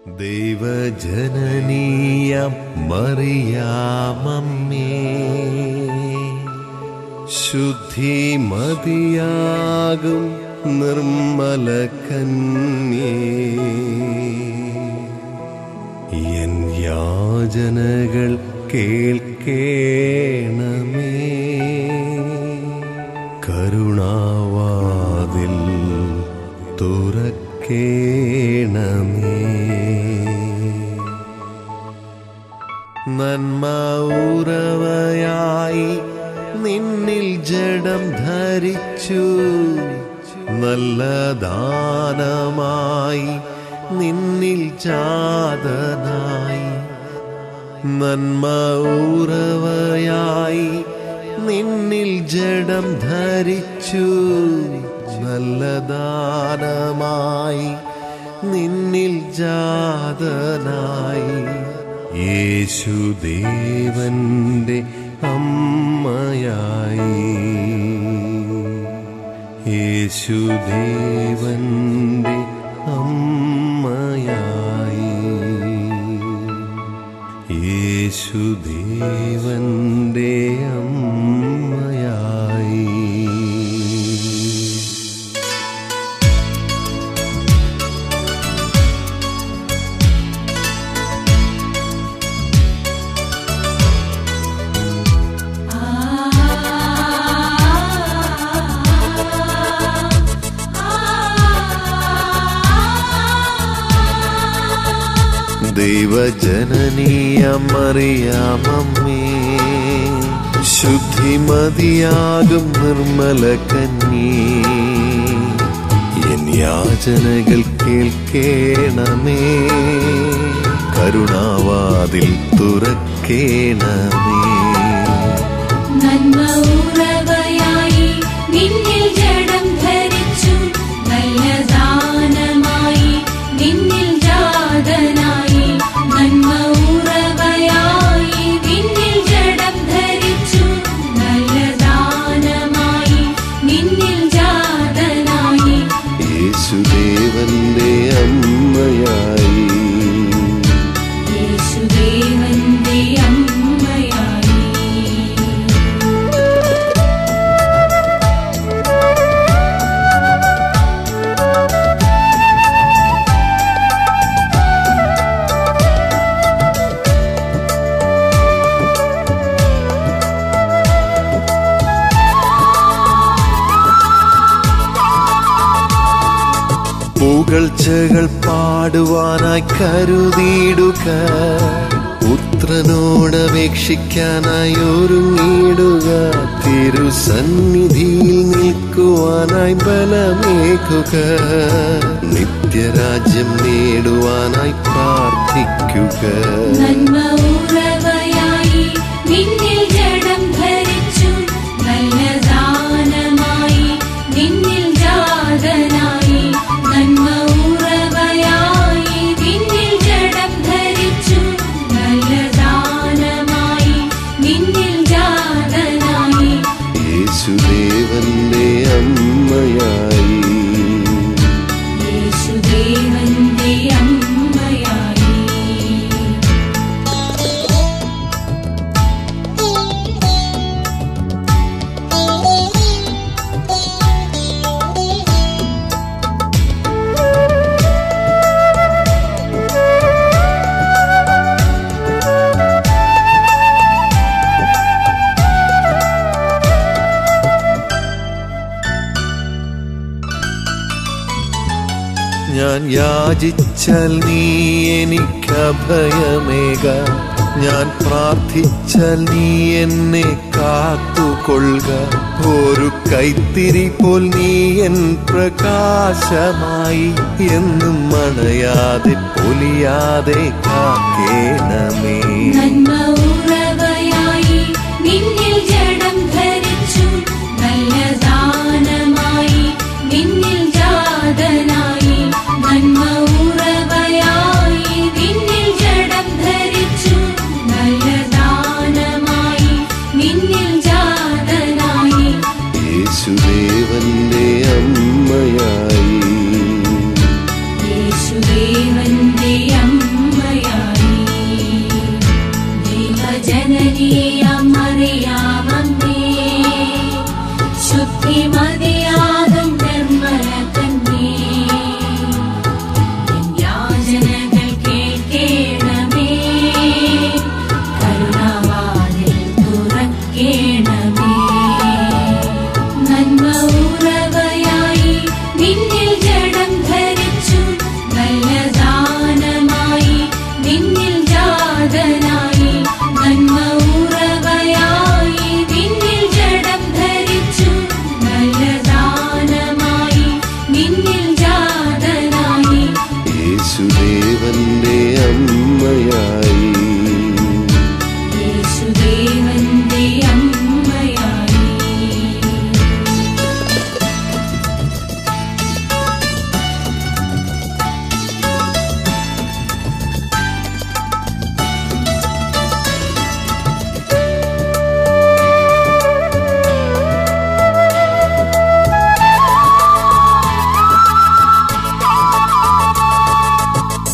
ദൈവജനനീയം മറിയാമമ്മേ ശുദ്ധി മതിയാകും നിർമ്മല കന്യേ എൻ യാചനകൾ കേൾക്കേണമേ കരുണാവാതിൽ തുറക്കേണമേ നന്മ ഉറവയായി നിന്നിൽ ജഡം ധരിച്ചു നല്ല ദാനമായി നിന്നിൽ ജാതനായി നന്മ ഉറവയായി നിന്നിൽ ജഡം ധരിച്ചു നല്ല ദാനമായി നിന്നിൽ ജാതനായി യേശുദേവന്റെ അമ്മയായി യേശുദേവന്റെ അമ്മയായി യേശുദേവന്റെ അമ്മയായി ദൈവജനനീയമറിയാമമ്മേ ശുദ്ധിമതിയാകും നിർമ്മല കന്യേ എൻ യാചനകൾ കേൾക്കേണമേ കരുണാവാതിൽ തുറക്കേണമേ നന്മ ഉറവയായി നിന്നിൽ ജഡം ധരിച്ചു നല്ല ദാനമായി നിന്നിൽ ജാതനായി നന്മ ഉറവയായി നിന്നിൽ ജഡം ധരിച്ചു നല്ല ദാനമായി നിന്നിൽ ജാതനായി യേശുദേവന്റെ അമ്മയായി യേശുദേവന്റെ അമ്മയായി പുകഴ്ചകൾ പാടുവാനായി കരുതിയിടുക പുത്രനോടപേക്ഷിക്കാനായി ഒരുങ്ങിയിടുക തിരുസന്നിധിയിൽ നിൽക്കുവാനായി ബലമേകുക നിത്യരാജ്യം നേടുവാനായി പ്രാർത്ഥിക്കുക നന്മ ഉറവയായി നിന്നിൽ ജഡം ധരിച്ചു നല്ല ദാനമായി നിന്നിൽ ജാതനായി നന്മ ഉറവയായി നിന്നിൽ ജഡം ധരിച്ചു നല്ല ദാനമായി നിന്നിൽ ജാതനായി യേശുദേവന്റെ അമ്മയായി യേശുദേവന്റെ അമ്മയായി ഞാൻ യാചിച്ചാൽ നീ എനിക്ക് അഭയമേക ഞാൻ പ്രാർത്ഥിച്ചാൽ നീ എന്നെ കാത്തുകൊള്ളുക ഒരു കൈത്തിരി പോൽ നീ എൻ പ്രകാശമായി എന്നും മണയാതെ പൊലിയാതെ കാക്കേണമേ നന്മ ഉറവയായി നിന്നിൽ ജഡം ധരിച്ചു നല്ല ദാനമായി നിന്നിൽ ജാതനായി നന്മ ഉറവയായി നിന്നിൽ ജഡം ധരിച്ചു നല്ല ദാനമായി നിന്നിൽ ജാതനായി യേശുദേവന്റെ അമ്മയായി യേശുദേവന്റെ അമ്മ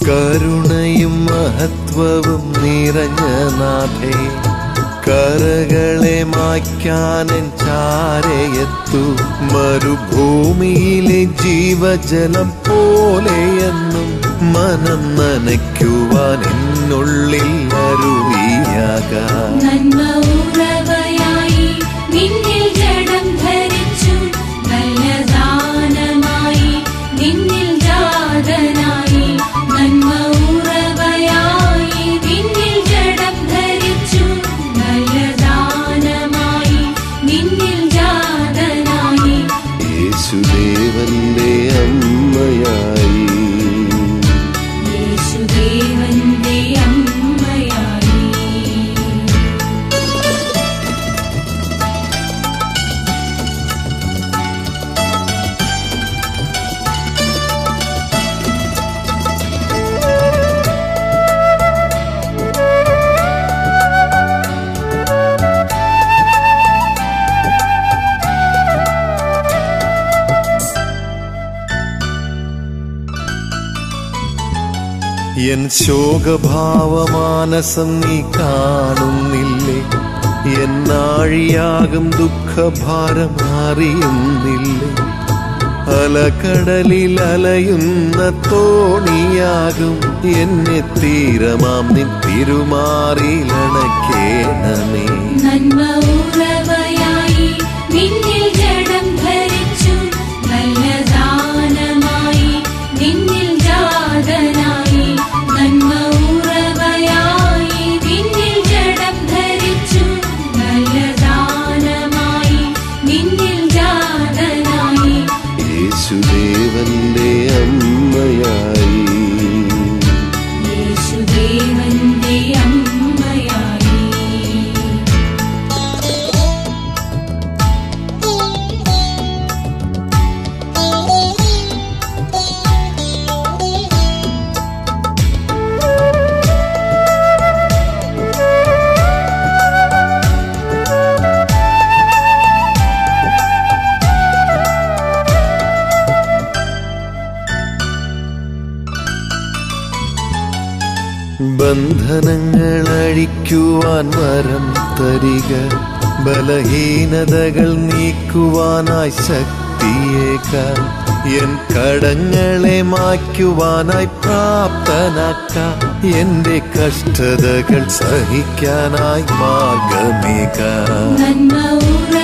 കരുണയും മഹത്വവും നിറഞ്ഞ നാഥേ കരകളെ മായ്ക്കാനൻ ചാരയെത്തു മരുഭൂമിയിലെ ജീവജലം പോലെയെന്നും മനം നനയ്ക്കുവാൻ എന്നുള്ളിൽ അരുവിയാകാം നന്മ ഉറവയായി നിന്നിൽ ജഡം ധരിച്ചു നല്ല ദാനമായി നിന്നിൽ ജാതനായി നന്മ ഉറവയായി നിന്നിൽ ജഡം ധരിച്ചു നല്ല ദാനമായി നിന്നിൽ ജാതനായി യേശുദേവന്റെ അമ്മയായി യേശുദേവന്റെ അമ്മയായി എൻ ശോകഭാവമാനസം നീ കാണുന്നില്ലേ എന്നാഴിയാകും ദുഃഖഭാരം അറിയുന്നില്ലേ അലകടലിൽ അലയുന്ന തോണിയാകും എന്നെ തീരമാം നിൻ തിരുമാറിലണക്കേണമേ നന്മ ഉറവയായി നിന്നിൽ ജഡം ധരിച്ചു നല്ല ദാനമായി നിന്നിൽ ജാതനായി നന്മ ഉറവയായി നിന്നിൽ ജഡം ധരിച്ചു നല്ല ദാനമായി നിന്നിൽ ജാതനായി യേശുദേവന്റെ അമ്മയായി യേശുദേവന്റെ അമ്മയായി ബന്ധനങ്ങൾ അഴിക്കുവാൻ വരം തരിക ബലഹീനതകൾ നീക്കുവാനായി ശക്തിയേക്കാൻ എൻ കടങ്ങളെ മായ്ക്കുവാനായി പ്രാപ്തനാക്ക എന്റെ കഷ്ടതകൾ സഹിക്കാനായി മാർഗമേക നന്മ ഉറ